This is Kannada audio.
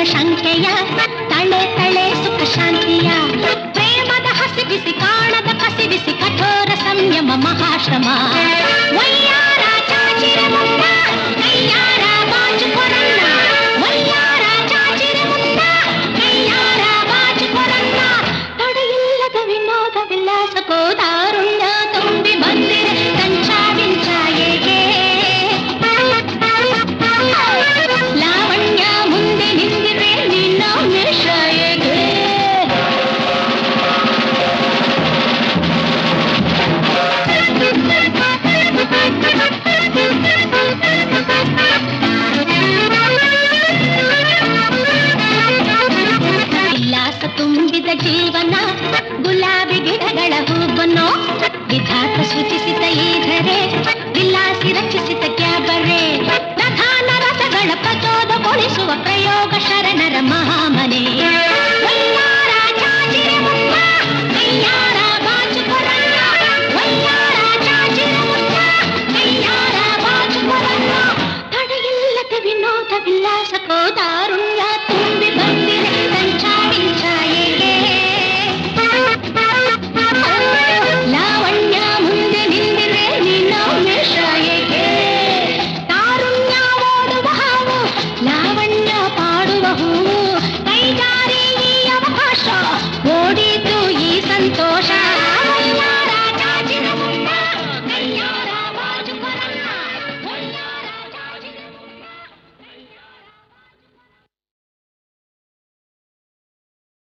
ಶಂಕೆಯ ತಳೆ ತಳೆ ಸುಖ ಶಾಂತಿಯ ಪ್ರೇಮದ ಹಸಿ ಬಿಸಿ ಕಾಣದ ಕಸಿ ಬಿಸಿ ಕಠೋರ ಸಂಯಮ ಮಹಾಶ್ರಮ ವಯ್ಯಾರ ಚಾಚಿರೆ ಮುತ್ತ ಕೈಯಾರ ಬಾಚುಕೊರನ್ನ ವಯ್ಯಾರ ಚಾಚಿರೆ ಮುತ್ತ ಕೈಯಾರ ಬಾಚುಕೊರನ್ನ ತಡೆಯಿಲ್ಲದ ವಿನೋದ ವಿಲಾಸಕೋ ತಾರುಣ್ಯ ತುಂಬಿ ಬಂದಿರೆ ಕಂಚ ಬಿಂಚ ಏಕೆ ಲಾವಣ್ಯ ಮುಂದೆ ನಿಂದಿರೆ ನಿನ್ನ ಮಿಶ್ರ ಏಕೆ ಉಲ್ಲಾಸ ತುಂಬಿದ ಜೀವನ ಗುಲಾಬಿ ಗಿಡಗಳ ಹೂವನೋ ವಿಧಾತ ಸೂಚಿಸಿದ ಈ ಧರೆ ವಿಲಾಸಿ ರಚಿಸಿದ ಕ್ಯಾಬರೆ ಪ್ರಧಾನ ರಸಗಳ ಪ್ರಚೋದಗೊಳಿಸುವ ಪ್ರಯೋಗ ಶರಣರ ಮಹಾಮನೆ ವಯ್ಯಾರ ಚಾಚಿರೆ ಮುತ್ತ, ಕೈಯಾರ ಬಾಚುಕೊರನ್ನ. ವಯ್ಯಾರ ಚಾಚಿರೆ ಮುತ್ತ, ಕೈಯಾರ ಬಾಚುಕೊರನ್ನ. ತಡೆಯಿಲ್ಲದ ವಿನೋದ ವಿಲಾಸಕೋ ದಾರುಣ್ಯ